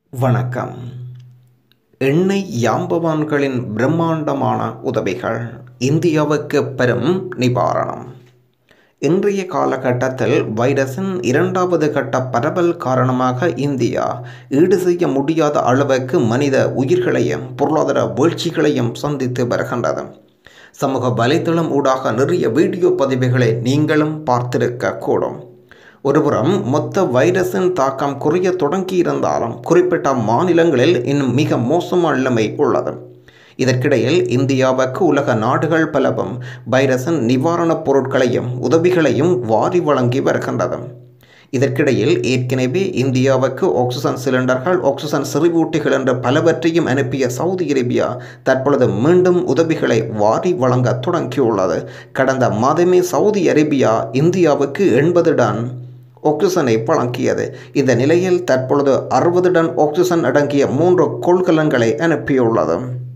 வணக்கம் எண்ணெய் யாம்பவான்களின் பிரம்மாண்டமான உதவிகள் இந்தியாவுக்கு பெரும் நிவாரணம் இன்றைய காலகட்டத்தில் வைரஸின் இரண்டாவது கட்ட பரவல் காரணமாக இந்தியா ஈடு செய்ய முடியாத அளவுக்கு மனித உயிர்களையும் பொருளாதார வீழ்ச்சிகளையும் சந்தித்து வருகின்றது சமூக வலைத்தளம் ஊடாக நிறைய வீடியோ பதிவுகளை நீங்களும் பார்த்திருக்க கூடும் ஒருபுறம் மொத்த வைரஸின் தாக்கம் குறைய தொடங்கியிருந்தாலும் குறிப்பிட்ட மாநிலங்களில் இன்னும் மிக மோசமான நிலைமை உள்ளது இதற்கிடையில் இந்தியாவுக்கு உலக நாடுகள் பலவும் வைரஸின் நிவாரணப் பொருட்களையும் உதவிகளையும் வாரி வழங்கி வருகின்றது இதற்கிடையில் ஏற்கனவே இந்தியாவுக்கு ஆக்சிஜன் சிலிண்டர்கள் ஆக்சிஜன் செறிவூட்டிகள் என்ற பலவற்றையும் அனுப்பிய சவுதி அரேபியா தற்பொழுது மீண்டும் உதவிகளை வாரி வழங்க தொடங்கியுள்ளது கடந்த மாதமே சவுதி அரேபியா இந்தியாவுக்கு எண்பது டன் ஆக்சிஜனை வழங்கியது இந்த நிலையில் தற்பொழுது அறுபது டன் ஆக்சிஜன் அடங்கிய மூன்று கொள்கலன்களை அனுப்பியுள்ளது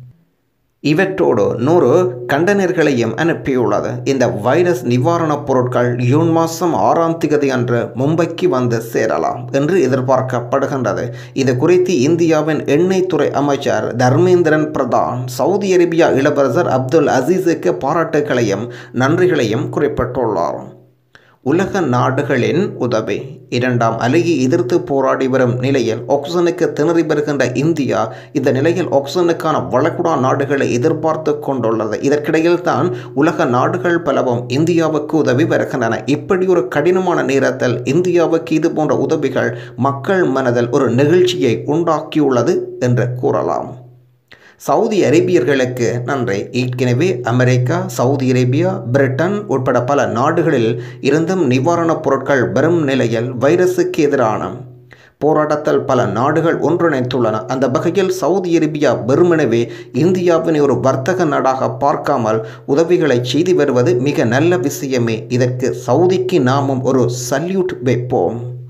இவற்றோடு நூறு கண்டனர்களையும் அனுப்பியுள்ளது இந்த வைரஸ் நிவாரணப் பொருட்கள் ஜூன் மாதம் ஆறாம் திகதி அன்று மும்பைக்கு வந்து சேரலாம் என்று எதிர்பார்க்கப்படுகின்றது இது குறித்து இந்தியாவின் எண்ணெய் துறை அமைச்சர் தர்மேந்திரன் பிரதான் சவுதி அரேபியா இளவரசர் அப்துல் அசீஸுக்கு பாராட்டுகளையும் நன்றிகளையும் குறிப்பிட்டுள்ளார் உலக நாடுகளின் உதவி இரண்டாம் அலையை எதிர்த்து போராடி வரும் நிலையில் ஆக்சிஜனுக்கு திணறி வருகின்ற இந்தியா இந்த நிலையில் ஆக்சிஜனுக்கான வளைகுடா நாடுகளை எதிர்பார்த்து கொண்டுள்ளது இதற்கிடையில் தான் உலக நாடுகள் பலவும் இந்தியாவுக்கு உதவி வருகின்றன இப்படி ஒரு கடினமான நேரத்தில் இந்தியாவுக்கு இது போன்ற உதவிகள் மக்கள் மனதில் ஒரு நிகழ்ச்சியை உண்டாக்கியுள்ளது என்று கூறலாம் சவுதி அரேபியர்களுக்கு நன்றி ஏற்கனவே அமெரிக்கா சவுதி அரேபியா பிரிட்டன் உட்பட பல நாடுகளில் இருந்தும் நிவாரணப் பொருட்கள் வரும் நிலையில் வைரஸுக்கு எதிரான போராட்டத்தில் பல நாடுகள் ஒன்றிணைத்துள்ளன அந்த வகையில் சவுதி அரேபியா வெறுமனவே இந்தியாவினை ஒரு வர்த்தக நாடாக பார்க்காமல் உதவிகளை செய்து வருவது மிக நல்ல விஷயமே இதற்கு சவுதிக்கு நாமும் ஒரு சல்யூட் வைப்போம்